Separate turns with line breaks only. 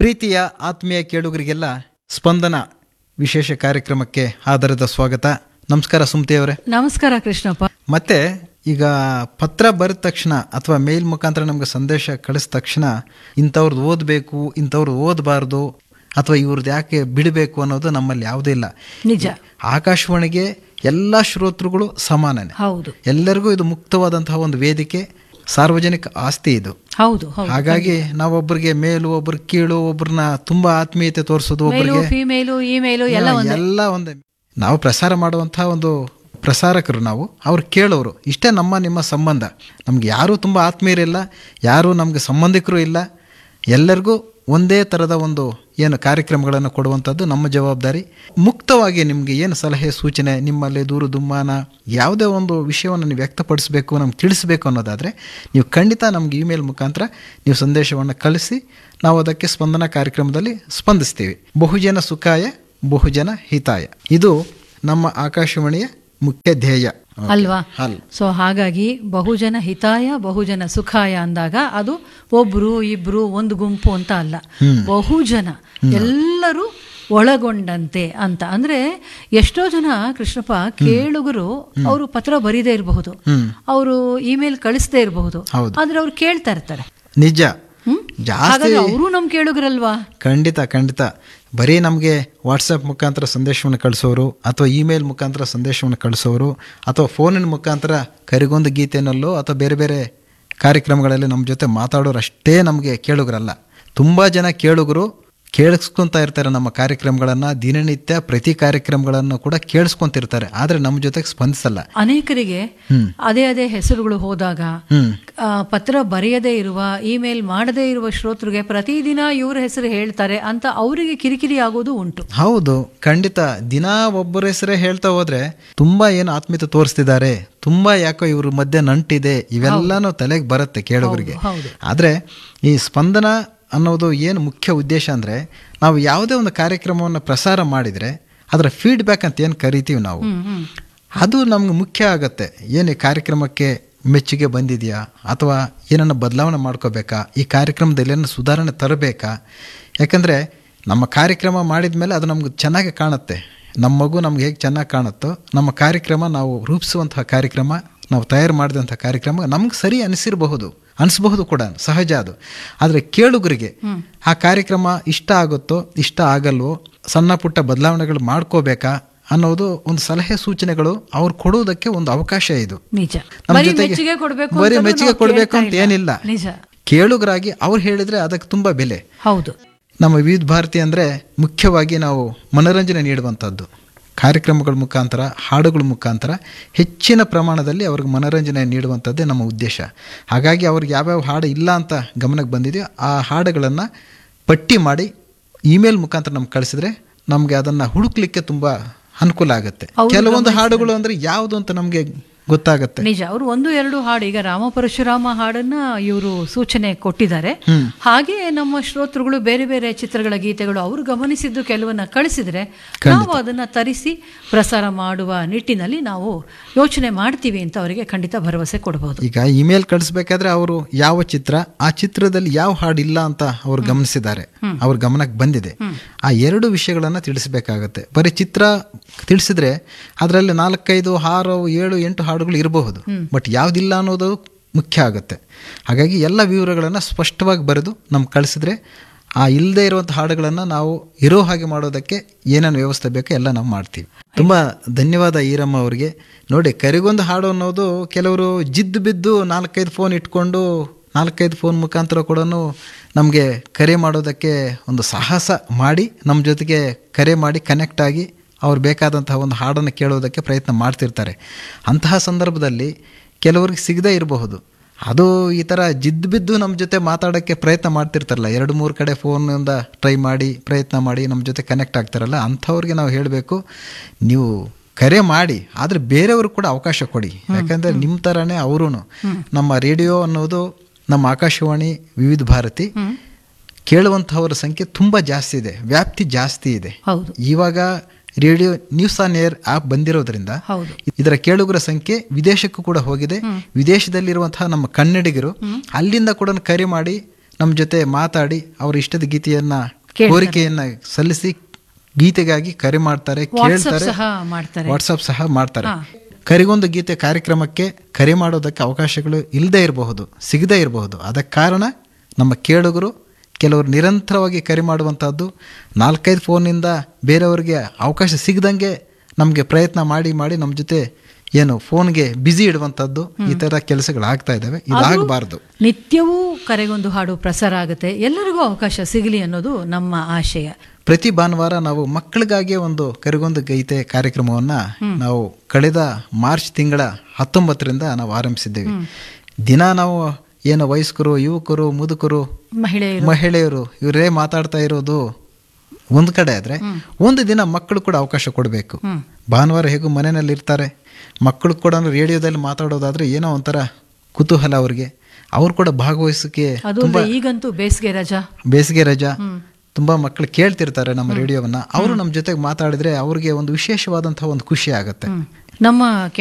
ಪ್ರೀತಿಯ ಆತ್ಮೀಯ ಕೇಳುಗರಿಗೆಲ್ಲ ಸ್ಪಂದನ ವಿಶೇಷ ಕಾರ್ಯಕ್ರಮಕ್ಕೆ ಆಧಾರದ ಸ್ವಾಗತ ನಮಸ್ಕಾರ ಸುಮತಿ ಅವರೇ
ನಮಸ್ಕಾರ ಕೃಷ್ಣಪ್ಪ
ಮತ್ತೆ ಈಗ ಪತ್ರ ಬರೆದ ತಕ್ಷಣ ಅಥವಾ ಮೇಲ್ ಮುಖಾಂತರ ನಮ್ಗೆ ಸಂದೇಶ ಕಳಿಸಿದ ತಕ್ಷಣ ಇಂಥವ್ರದ್ದು ಓದಬೇಕು ಇಂಥವ್ರದ್ದು ಓದಬಾರ್ದು ಅಥವಾ ಇವ್ರದ್ದು ಯಾಕೆ ಬಿಡಬೇಕು ಅನ್ನೋದು ನಮ್ಮಲ್ಲಿ ಯಾವುದೂ ಇಲ್ಲ
ನಿಜ
ಆಕಾಶವಾಣಿಗೆ ಎಲ್ಲ ಶ್ರೋತೃಗಳು ಸಮಾನನೇ
ಹೌದು
ಎಲ್ಲರಿಗೂ ಇದು ಮುಕ್ತವಾದಂತಹ ಒಂದು ವೇದಿಕೆ ಸಾರ್ವಜನಿಕ ಆಸ್ತಿ ಇದು
ಹೌದು ಹೌದು
ಹಾಗಾಗಿ ನಾವೊಬ್ಬರಿಗೆ ಮೇಲು ಒಬ್ರು ಕೀಳು ಒಬ್ರನ್ನ ತುಂಬಾ ಆತ್ಮೀಯತೆ ತೋರಿಸೋದು
ಮೇಲು
ಒಬ್ಬರಿಗೆ
ಫಿಮೇಲು ಇಮೇಲು ಎಲ್ಲ ಒಂದೇ
ಎಲ್ಲ ಒಂದೇ ನಾವು ಪ್ರಸಾರ ಮಾಡುವಂತಹ ಒಂದು ಪ್ರಸಾರಕರು ನಾವು ಅವ್ರು ಕೇಳೋರು ಇಷ್ಟೇ ನಮ್ಮ ನಿಮ್ಮ ಸಂಬಂಧ ನಮ್ಗೆ ಯಾರೂ ತುಂಬ ಆತ್ಮೀಯರಿಲ್ಲ ಯಾರೂ ನಮ್ಗೆ ಸಂಬಂಧಿಕರು ಇಲ್ಲ ಎಲ್ಲರಿಗೂ ಒಂದೇ ಥರದ ಒಂದು ಏನು ಕಾರ್ಯಕ್ರಮಗಳನ್ನು ಕೊಡುವಂಥದ್ದು ನಮ್ಮ ಜವಾಬ್ದಾರಿ ಮುಕ್ತವಾಗಿ ನಿಮಗೆ ಏನು ಸಲಹೆ ಸೂಚನೆ ನಿಮ್ಮಲ್ಲಿ ದೂರು ದುಮ್ಮಾನ ಯಾವುದೇ ಒಂದು ವಿಷಯವನ್ನು ನೀವು ವ್ಯಕ್ತಪಡಿಸಬೇಕು ನಮ್ಗೆ ತಿಳಿಸಬೇಕು ಅನ್ನೋದಾದರೆ ನೀವು ಖಂಡಿತ ನಮ್ಗೆ ಇಮೇಲ್ ಮುಖಾಂತರ ನೀವು ಸಂದೇಶವನ್ನು ಕಳಿಸಿ ನಾವು ಅದಕ್ಕೆ ಸ್ಪಂದನ ಕಾರ್ಯಕ್ರಮದಲ್ಲಿ ಸ್ಪಂದಿಸ್ತೀವಿ ಬಹುಜನ ಸುಖಾಯ ಬಹುಜನ ಹಿತಾಯ ಇದು ನಮ್ಮ ಆಕಾಶವಾಣಿಯ ಮುಖ್ಯ ಧ್ಯೇಯ
ಅಲ್ವಾ
ಅಲ್ಲ
ಸೊ ಹಾಗಾಗಿ ಬಹುಜನ ಹಿತಾಯ ಬಹುಜನ ಸುಖಾಯ ಅಂದಾಗ ಅದು ಒಬ್ರು ಇಬ್ರು ಒಂದು ಗುಂಪು ಅಂತ ಅಲ್ಲ ಬಹುಜನ ಎಲ್ಲರೂ ಒಳಗೊಂಡಂತೆ ಅಂತ ಅಂದ್ರೆ ಎಷ್ಟೋ ಜನ ಕೃಷ್ಣಪ್ಪ ಕೇಳುಗರು ಅವರು ಪತ್ರ ಬರೀದೇ ಇರಬಹುದು ಅವರು ಇಮೇಲ್ ಕಳಿಸದೇ ಇರಬಹುದು
ಹೌದು.
ಆದ್ರೆ ಅವ್ರು ಕೇಳ್ತಾ ಇರ್ತಾರೆ
ನಿಜ
ಹ್ಮ್
ಜಾಸ್ತಿ
ಹಾಗಾಗಿ ಅವರು ನಮ್ ಕೇಳುಗರಲ್ವಾ
ಖಂಡಿತ ಖಂಡಿತ ಬರೀ ನಮಗೆ ವಾಟ್ಸಪ್ ಮುಖಾಂತರ ಸಂದೇಶವನ್ನು ಕಳಿಸೋರು ಅಥವಾ ಇಮೇಲ್ ಮುಖಾಂತರ ಸಂದೇಶವನ್ನು ಕಳಿಸೋರು ಅಥವಾ ಫೋನಿನ ಮುಖಾಂತರ ಕರಿಗೊಂದು ಗೀತೆನಲ್ಲೋ ಅಥವಾ ಬೇರೆ ಬೇರೆ ಕಾರ್ಯಕ್ರಮಗಳಲ್ಲಿ ನಮ್ಮ ಜೊತೆ ಮಾತಾಡೋರು ಅಷ್ಟೇ ನಮಗೆ ಕೇಳುಗರಲ್ಲ ತುಂಬ ಜನ ಕೇಳುಗರು ಕೇಳಿಸ್ಕೊಂತ ಇರ್ತಾರೆ ನಮ್ಮ ಕಾರ್ಯಕ್ರಮಗಳನ್ನು ದಿನನಿತ್ಯ ಪ್ರತಿ ಕಾರ್ಯಕ್ರಮಗಳನ್ನು ಕೂಡ ಕೇಳಿಸ್ಕೊಂತಿರ್ತಾರೆ ಆದರೆ ನಮ್ಮ ಜೊತೆಗೆ ಸ್ಪಂದಿಸಲ್ಲ
ಅನೇಕರಿಗೆ ಅದೇ ಅದೇ ಹೆಸರುಗಳು ಹೋದಾಗ
ಹ್ಮ್
ಆ, ಪತ್ರ ಬರೆಯದೇ ಇರುವ ಇಮೇಲ್ ಮಾಡದೇ ಇರುವ ಶ್ರೋತೃಗೆ ಪ್ರತಿದಿನ ಇವ್ರ ಹೆಸರು ಹೇಳ್ತಾರೆ ಅಂತ ಅವರಿಗೆ ಕಿರಿಕಿರಿ ಆಗೋದು ಉಂಟು
ಹೌದು ಖಂಡಿತ ದಿನ ಒಬ್ಬರ ಹೆಸರೇ ಹೇಳ್ತಾ ಹೋದ್ರೆ ತುಂಬಾ ಏನು ಆತ್ಮೀಯತೆ ತೋರಿಸ್ತಿದ್ದಾರೆ ತುಂಬಾ ಯಾಕೋ ಇವ್ರ ಮಧ್ಯೆ ನಂಟಿದೆ ಇವೆಲ್ಲಾನು ತಲೆಗೆ ಬರುತ್ತೆ ಕೇಳೋರಿಗೆ
ಹೌದು
ಆದ್ರೆ ಈ ಸ್ಪಂದನ ಅನ್ನೋದು ಏನು ಮುಖ್ಯ ಉದ್ದೇಶ ಅಂದ್ರೆ ನಾವು ಯಾವುದೇ ಒಂದು ಕಾರ್ಯಕ್ರಮವನ್ನು ಪ್ರಸಾರ ಮಾಡಿದ್ರೆ ಅದರ ಫೀಡ್ಬ್ಯಾಕ್ ಅಂತ ಏನು ಕರಿತೀವಿ ನಾವು
ಹ್ಮ್ ಹ್ಮ್
ಅದು ನಮ್ಗೆ ಮುಖ್ಯ ಆಗತ್ತೆ ಏನು ಈ ಕಾರ್ಯಕ್ರಮಕ್ಕೆ ಮೆಚ್ಚುಗೆ ಬಂದಿದೆಯಾ ಅಥವಾ ಏನನ್ನ ಬದಲಾವಣೆ ಮಾಡ್ಕೋಬೇಕಾ ಈ ಕಾರ್ಯಕ್ರಮದಲ್ಲಿ ಏನನ್ನ ಸುಧಾರಣೆ ತರಬೇಕಾ ಯಾಕಂದರೆ ನಮ್ಮ ಕಾರ್ಯಕ್ರಮ ಮಾಡಿದ ಮೇಲೆ ಅದು ನಮ್ಗೆ ಚೆನ್ನಾಗಿ ಕಾಣುತ್ತೆ ನಮ್ಮ ಮಗು ನಮ್ಗೆ ಹೇಗೆ ಚೆನ್ನಾಗಿ ಕಾಣುತ್ತೋ ನಮ್ಮ ಕಾರ್ಯಕ್ರಮ ನಾವು ರೂಪಿಸುವಂತಹ ಕಾರ್ಯಕ್ರಮ ನಾವು ತಯಾರು ಮಾಡಿದಂಥ ಕಾರ್ಯಕ್ರಮ ನಮ್ಗೆ ಸರಿ ಅನಿಸಿರಬಹುದು ಅನಿಸಬಹುದು ಕೂಡ ಸಹಜ ಅದು ಆದರೆ ಕೇಳುಗರಿಗೆ ಆ ಕಾರ್ಯಕ್ರಮ ಇಷ್ಟ ಆಗುತ್ತೋ ಇಷ್ಟ ಆಗಲ್ವೋ ಸಣ್ಣ ಪುಟ್ಟ ಬದಲಾವಣೆಗಳು ಮಾಡ್ಕೋಬೇಕಾ ಅನ್ನೋದು ಒಂದು ಸಲಹೆ ಸೂಚನೆಗಳು ಅವ್ರು ಕೊಡೋದಕ್ಕೆ ಒಂದು ಅವಕಾಶ ಇದು
ನಿಜ
ನಮ್ಮ
ಬರೀ
ಜೊತೆಗೆ
ಮೆಚ್ಚುಗೆ ಕೊಡ್ಬೇಕು
ಬರೀ
ಅಂತಲೂ
ಮೆಚ್ಚುಗೆ
ನಾವು
ಕೊಡ್ಬೇಕು
ಕೇಳ್ತಾ
ಅಂತ
ಇಲ್ಲ.
ಏನಿಲ್ಲ
ನಿಜ
ಕೇಳುಗರಾಗಿ ಅವ್ರು ಹೇಳಿದ್ರೆ ಅದಕ್ಕೆ ತುಂಬಾ ಬೆಲೆ
ಹೌದು
ನಮ್ಮ ವಿವಿಧ ಭಾರತಿ ಅಂದರೆ ಮುಖ್ಯವಾಗಿ ನಾವು ಮನೋರಂಜನೆ ನೀಡುವಂಥದ್ದು ಕಾರ್ಯಕ್ರಮಗಳ ಮುಖಾಂತರ ಹಾಡುಗಳ ಮುಖಾಂತರ ಹೆಚ್ಚಿನ ಪ್ರಮಾಣದಲ್ಲಿ ಅವ್ರಿಗೆ ಮನೋರಂಜನೆ ನೀಡುವಂಥದ್ದೇ ನಮ್ಮ ಉದ್ದೇಶ ಹಾಗಾಗಿ ಅವ್ರಿಗೆ ಯಾವ್ಯಾವ ಹಾಡು ಇಲ್ಲ ಅಂತ ಗಮನಕ್ಕೆ ಬಂದಿದೆಯೋ ಆ ಹಾಡುಗಳನ್ನು ಪಟ್ಟಿ ಮಾಡಿ ಇಮೇಲ್ ಮುಖಾಂತರ ನಮ್ಗೆ ಕಳಿಸಿದ್ರೆ ನಮಗೆ ಅದನ್ನು ಹುಡುಕ್ಲಿಕ್ಕೆ ತುಂಬ ಅನುಕೂಲ ಆಗುತ್ತೆ
ಅವ್ರು
ಕೆಲವೊಂದು ಹಾಡುಗಳು ಅಂದರೆ ಯಾವುದು ಅಂತ ನಮಗೆ ಗೊತ್ತಾಗುತ್ತೆ
ನಿಜ ಅವರು ಒಂದು ಎರಡು ಹಾಡು ಈಗ ರಾಮ ಪರಶುರಾಮ ಹಾಡನ್ನ ಇವರು ಸೂಚನೆ ಕೊಟ್ಟಿದ್ದಾರೆ
ಹ್ಮ್.
ಹಾಗೆ ನಮ್ಮ ಶ್ರೋತೃಗಳು ಬೇರೆ ಬೇರೆ ಚಿತ್ರಗಳ ಗೀತೆಗಳು ಅವರು ಗಮನಿಸಿದ್ದು ಕೆಲವನ್ನ ಕಳಿಸಿದ್ರೆ ನಾವು ಅದನ್ನ ತರಿಸಿ ಪ್ರಸಾರ ಮಾಡುವ ನಿಟ್ಟಿನಲ್ಲಿ ನಾವು ಯೋಚನೆ ಮಾಡ್ತೀವಿ ಅಂತ ಅವರಿಗೆ ಖಂಡಿತ ಭರವಸೆ ಕೊಡಬಹುದು
ಈಗ ಇಮೇಲ್ ಕಳಿಸ್ಬೇಕಾದ್ರೆ ಅವರು ಯಾವ ಚಿತ್ರ ಆ ಚಿತ್ರದಲ್ಲಿ ಯಾವ ಹಾಡು ಇಲ್ಲ ಅಂತ ಅವ್ರು ಗಮನಿಸಿದ್ದಾರೆ ಅವ್ರ ಗಮನಕ್ಕೆ ಬಂದಿದೆ ಆ ಎರಡು ವಿಷಯಗಳನ್ನ ತಿಳಿಸಬೇಕಾಗತ್ತೆ ಬರೀ ಚಿತ್ರ ತಿಳಿಸಿದ್ರೆ ಅದರಲ್ಲಿ ನಾಲ್ಕೈದು ಆರು ಏಳು ಎಂಟು ಹಾಡುಗಳು ಇರಬಹುದು ಬಟ್ ಯಾವ್ದಿಲ್ಲ ಅನ್ನೋದು ಮುಖ್ಯ ಆಗುತ್ತೆ ಹಾಗಾಗಿ ಎಲ್ಲ ವಿವರಗಳನ್ನು ಸ್ಪಷ್ಟವಾಗಿ ಬರೆದು ನಮ್ಗೆ ಕಳಿಸಿದ್ರೆ ಆ ಇಲ್ಲದೆ ಇರುವಂಥ ಹಾಡುಗಳನ್ನು ನಾವು ಇರೋ ಹಾಗೆ ಮಾಡೋದಕ್ಕೆ ಏನೇನು ವ್ಯವಸ್ಥೆ ಬೇಕೋ ಎಲ್ಲ ನಾವು ಮಾಡ್ತೀವಿ ತುಂಬ ಧನ್ಯವಾದ ಈರಮ್ಮ ಅವರಿಗೆ ನೋಡಿ ಕರಿಗೊಂದು ಹಾಡು ಅನ್ನೋದು ಕೆಲವರು ಜಿದ್ದು ಬಿದ್ದು ನಾಲ್ಕೈದು ಫೋನ್ ಇಟ್ಕೊಂಡು ನಾಲ್ಕೈದು ಫೋನ್ ಮುಖಾಂತರ ಕೂಡ ನಮಗೆ ಕರೆ ಮಾಡೋದಕ್ಕೆ ಒಂದು ಸಾಹಸ ಮಾಡಿ ನಮ್ಮ ಜೊತೆಗೆ ಕರೆ ಮಾಡಿ ಕನೆಕ್ಟ್ ಆಗಿ ಅವ್ರು ಬೇಕಾದಂತಹ ಒಂದು ಹಾಡನ್ನು ಕೇಳೋದಕ್ಕೆ ಪ್ರಯತ್ನ ಮಾಡ್ತಿರ್ತಾರೆ ಅಂತಹ ಸಂದರ್ಭದಲ್ಲಿ ಕೆಲವ್ರಿಗೆ ಸಿಗದೇ ಇರಬಹುದು ಅದು ಈ ಥರ ಜಿದ್ದು ಬಿದ್ದು ನಮ್ಮ ಜೊತೆ ಮಾತಾಡೋಕ್ಕೆ ಪ್ರಯತ್ನ ಮಾಡ್ತಿರ್ತಾರಲ್ಲ ಎರಡು ಮೂರು ಕಡೆ ಫೋನಿಂದ ಟ್ರೈ ಮಾಡಿ ಪ್ರಯತ್ನ ಮಾಡಿ ನಮ್ಮ ಜೊತೆ ಕನೆಕ್ಟ್ ಆಗ್ತಾರಲ್ಲ ಅಂಥವ್ರಿಗೆ ನಾವು ಹೇಳಬೇಕು ನೀವು ಕರೆ ಮಾಡಿ ಆದರೆ ಬೇರೆಯವ್ರಿಗೆ ಕೂಡ ಅವಕಾಶ ಕೊಡಿ ಯಾಕಂದರೆ ನಿಮ್ಮ ಥರನೇ ಅವರೂ ನಮ್ಮ ರೇಡಿಯೋ ಅನ್ನೋದು ನಮ್ಮ ಆಕಾಶವಾಣಿ ವಿವಿಧ ಭಾರತಿ ಕೇಳುವಂಥವರ ಸಂಖ್ಯೆ ತುಂಬ ಜಾಸ್ತಿ ಇದೆ ವ್ಯಾಪ್ತಿ ಜಾಸ್ತಿ ಇದೆ
ಹೌದು
ಇವಾಗ radio news on air app ಬಂದಿರೋದ್ರಿಂದ
ಹೌದು
ಇದರ ಕೇಳುಗರ ಸಂಖ್ಯೆ ವಿದೇಶಕ್ಕೂ ಕೂಡ ಹೋಗಿದೆ ವಿದೇಶದಲ್ಲಿರುವಂತಹ ನಮ್ಮ ಕನ್ನಡಿಗರು ಅಲ್ಲಿಂದ ಕೂಡ ಕರೆ ಮಾಡಿ ನಮ್ಮ ಜೊತೆ ಮಾತಾಡಿ ಅವ್ರ ಇಷ್ಟದ ಗೀತೆಯನ್ನ
ಕೇಳ್ತಾರೆ.
ಕೋರಿಕೆಯನ್ನ ಸಲ್ಲಿಸಿ ಗೀತೆಗಾಗಿ ಕರೆ ಮಾಡ್ತಾರೆ
ವಾಟ್ಸಪ್
ಕೇಳ್ತಾರೆ
ಸಹ ಮಾಡ್ತಾರೆ
ವಾಟ್ಸಪ್ ಸಹ ಮಾಡ್ತಾರೆ
ಹಾ.
ಕರಿಗೊಂದು ಗೀತೆ ಕಾರ್ಯಕ್ರಮಕ್ಕೆ ಕರೆ ಮಾಡೋದಕ್ಕೆ ಅವಕಾಶಗಳು ಇಲ್ಲದೆ ಇರಬಹುದು ಸಿಗದೇ ಇರಬಹುದು ಅದಕ್ಕೆ ಕಾರಣ ನಮ್ಮ ಕೇಳುಗರು ಕೆಲವರು ನಿರಂತರವಾಗಿ ಕರೆ ಮಾಡುವಂಥದ್ದು ನಾಲ್ಕೈದು ಫೋನಿಂದ ಬೇರೆಯವರಿಗೆ ಅವಕಾಶ ಸಿಗದಂಗೆ ನಮಗೆ ಪ್ರಯತ್ನ ಮಾಡಿ ಮಾಡಿ ನಮ್ಮ ಜೊತೆ ಏನು ಫೋನ್ಗೆ ಬ್ಯುಸಿ ಇಡುವಂಥದ್ದು ಈ ಥರ ಕೆಲಸಗಳು ಆಗ್ತಾ ಇದ್ದಾವೆ ಇದಾಗಬಾರ್ದು
ನಿತ್ಯವೂ ಕರೆಗೊಂದು ಹಾಡು ಪ್ರಸಾರ ಆಗುತ್ತೆ ಎಲ್ಲರಿಗೂ ಅವಕಾಶ ಸಿಗಲಿ ಅನ್ನೋದು ನಮ್ಮ ಆಶಯ
ಪ್ರತಿ ಭಾನುವಾರ ನಾವು ಮಕ್ಕಳಿಗಾಗಿ ಒಂದು ಕರಿಗೊಂದು ಗೀತೆ ಕಾರ್ಯಕ್ರಮವನ್ನ ನಾವು ಕಳೆದ ಮಾರ್ಚ್ ತಿಂಗಳ ಹತ್ತೊಂಬತ್ತರಿಂದ ನಾವು ಆರಂಭಿಸಿದ್ದೇವೆ ದಿನ ನಾವು ಏನು ವಯಸ್ಕರು ಯುವಕರು ಮುದುಕರು
ಮಹಿಳೆಯರು
ಮಹಿಳೆಯರು ಇವರೇ ಮಾತಾಡ್ತಾ ಇರೋದು ಒಂದು ಕಡೆ ಆದ್ರೆ ಒಂದು ದಿನ ಮಕ್ಕಳು ಕೂಡ ಅವಕಾಶ ಕೊಡಬೇಕು ಭಾನುವಾರ ಹೇಗೂ ಮನೆಯಲ್ಲಿ ಇರ್ತಾರೆ ಮಕ್ಕಳು ಕೂಡ ರೇಡಿಯೋದಲ್ಲಿ ಮಾತಾಡೋದಾದ್ರೆ ಏನೋ ಒಂಥರ ಕುತೂಹಲ ಅವ್ರಿಗೆ ಅವ್ರು ಕೂಡ ಭಾಗವಹಿಸಕ್ಕೆ
ಅದು ಅಲ್ದೆ ಈಗಂತೂ ಬೇಸಿಗೆ ರಜಾ
ಬೇಸಿಗೆ ರಜಾ ತುಂಬಾ ಮಕ್ಕಳು ಕೇಳ್ತಿರ್ತಾರೆ ನಮ್ಮ ರೇಡಿಯೋವನ್ನ ಅವರು ನಮ್ಮ ಜೊತೆಗೆ ಮಾತಾಡಿದ್ರೆ ಅವ್ರಿಗೆ ಒಂದು ವಿಶೇಷವಾದಂತಹ ಒಂದು ಖುಷಿ ಆಗುತ್ತೆ
ನಮ್ಮ